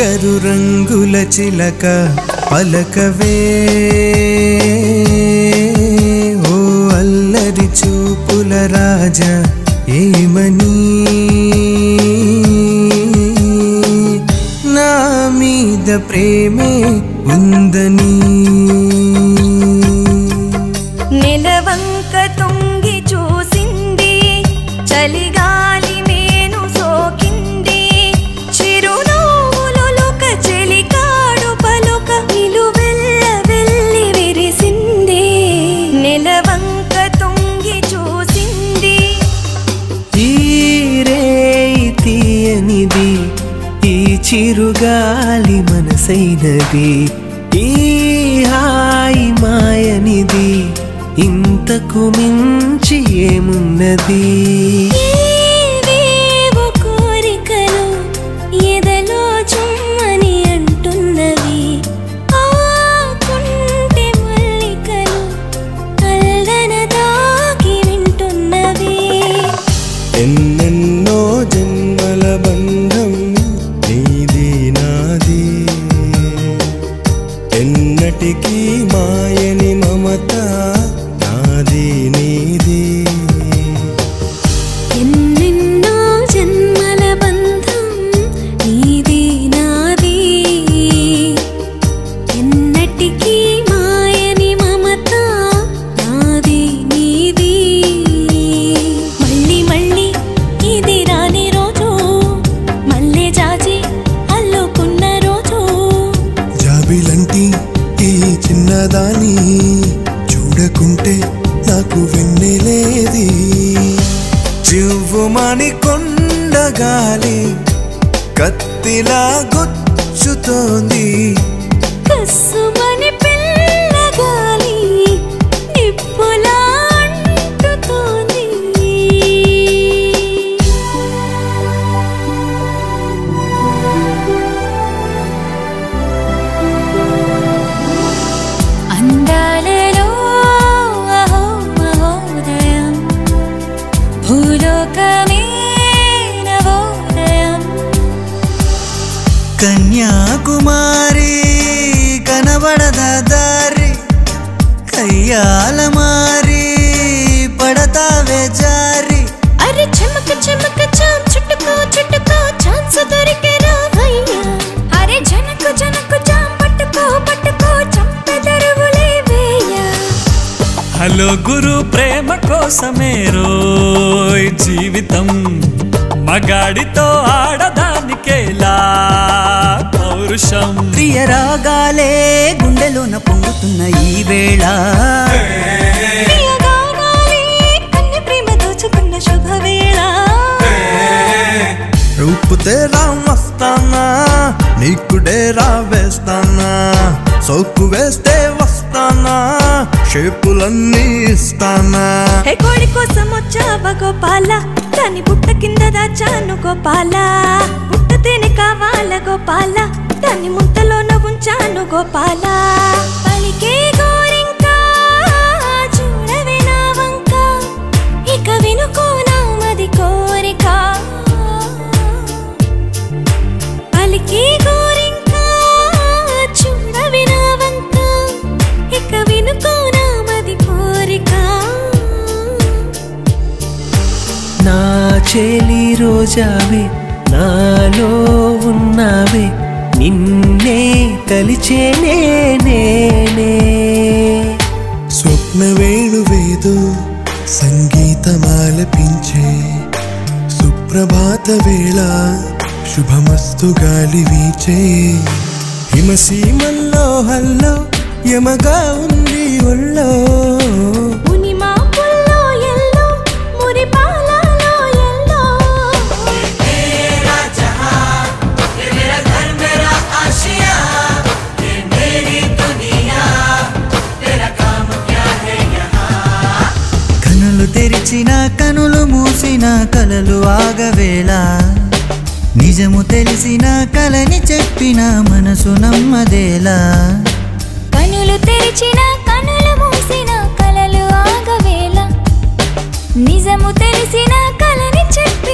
అల్లరు రంగుల చిలక పలకవే ఓ అల్లరి చూపుల రాజా ఏమని నా మీద ప్రేమే ఉందని నెలవంక తొంగి చూసింది చలిగాలి మేను సోకింది చిరునవ్వులొక చెలికాడు పలుక నిలువెల్ల వెళ్ళి విరిసింది నెలవంక తొంగి చూసింది ఈ రేయి తీయనిది ఈ చిరుగాలి మనసైనది ఈ హాయి మాయనిది ఇంతకు మించి ఏమున్నది ఏవేవో కోరికలు ఎదలో చుమ్మని అంటున్నవి ఆ కుంటి మల్లికలు అల్లన దాగి వింటున్నవి ఎన్నెన్నో జన్మల బంధం నీది నాది ఎన్నటికీ మాయని మమత నాది నీది ఎన్నెన్నో జన్మల బంధం నీది నాది ఎన్నటికీ మాయని మమత నాది నీది మళ్ళీ మళ్ళీ ఇది రాని రోజు మళ్ళీ జాజి అల్లుకున్న రోజు జాబిలంటి ఈ చిన్నదాని చూడకుంటే నాకు వెన్నెలేది చివ్వుమని కొండగాలి కత్తిలా గుచ్చుతోంది కస్సుమని పిల్లగాలి నిప్పులా అంటుతోంది అందాలలో అహో మహోదయం భూలోకమే నవోదయం కన్యాకుమారి కనబడద దారి కయ్యాల మారి పడతావే జారి అరే చెమక చెమక చాం చుట్టుకో చుట్టుకో ఛాన్స్ దొరికెరా అయ్యా అరే జనకు జనకు జాం పట్టుకో పట్టుకో చంపెదరువులే వేయ హలో గురు ప్రేమ కోసమే రోయ్ జీవితం మగాడితో ఆడదానికేలా పౌరుషం ప్రియ రాగాలే గుండెలోన పొంగుతున్న ఈ వేళ ప్రియగానాలే కన్నె ప్రేమ దోచుకున్న శుభవేళ రూపు తేరా మస్తానా నీకు డేరా వేస్తానా సోకు వేస్తే వస్తానా షేపులన్నీ ఇస్తానా హే కోడి కోసం వచ్చావా గోపాల దాని బుట్ట కింద దాచాను గోపాల బుట్ట తేనె కావాల గోపాల దాన్ని ముంతలోన ఉంచాను గోపాల పలికే గోరింక చూడవే నా వంక ఇక వినుకో నా మది కోరిక పలికే గోరింక చూడవే నా వంక ఇక వినుకో నా మది కోరిక నా చేలి రోజావే నాలో ఉన్నావే నిన్నే తలిచేనే నేనే స్వప్న వేణువేదో సంగీతమాలపించే సుప్రభాత వేళ శుభమస్తు గాలి వీచే హిమసీమల్లో హల్లో యమగా ఉంది ఒళ్ళో ముని మాపుల్లో ఎల్లో మురి పాలలో ఎల్లో కనులు తెరిచిన కనులు మూసిన కలలు ఆగవేళ నిజము తెలిసిన కలని చెప్పిన మనసు నమ్మదేలా కనులు తెరిచిన కనులు మూసిన కలలు ఆగవేళ నిజము తెలిసిన కలని చెప్పి